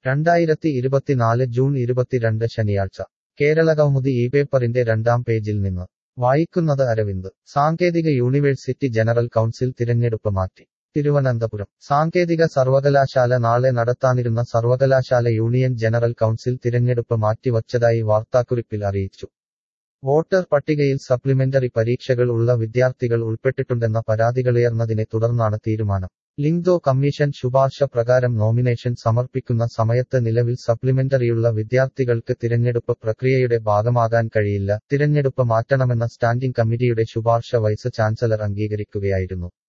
രണ്ടായിരത്തി ഇരുപത്തിനാല് ജൂൺ ഇരുപത്തിരണ്ട് ശനിയാഴ്ച കേരള കൗമുദി ഈ പേപ്പറിന്റെ രണ്ടാം പേജിൽ നിന്ന് വായിക്കുന്നത് അരവിന്ദ് സാങ്കേതിക യൂണിവേഴ്സിറ്റി ജനറൽ കൗൺസിൽ തിരഞ്ഞെടുപ്പ് മാറ്റി തിരുവനന്തപുരം സാങ്കേതിക സർവകലാശാല നാളെ നടത്താനിരുന്ന സർവകലാശാല യൂണിയൻ ജനറൽ കൗൺസിൽ തിരഞ്ഞെടുപ്പ് മാറ്റിവച്ചതായി വാർത്താക്കുറിപ്പിൽ അറിയിച്ചു വോട്ടർ പട്ടികയിൽ സപ്ലിമെന്ററി പരീക്ഷകൾ ഉള്ള വിദ്യാർത്ഥികൾ ഉൾപ്പെട്ടിട്ടുണ്ടെന്ന പരാതികളുയർന്നതിനെ തുടർന്നാണ് തീരുമാനം ലിങ്ദോ കമ്മീഷൻ ശുപാർശ പ്രകാരം നോമിനേഷൻ സമർപ്പിക്കുന്ന സമയത്ത് നിലവിൽ സപ്ലിമെന്ററിയുള്ള വിദ്യാർത്ഥികൾക്ക് തിരഞ്ഞെടുപ്പ് പ്രക്രിയയുടെ ഭാഗമാകാൻ കഴിയില്ല തിരഞ്ഞെടുപ്പ് മാറ്റണമെന്ന സ്റ്റാൻഡിംഗ് കമ്മിറ്റിയുടെ ശുപാർശ വൈസ് ചാൻസലർ അംഗീകരിക്കുകയായിരുന്നു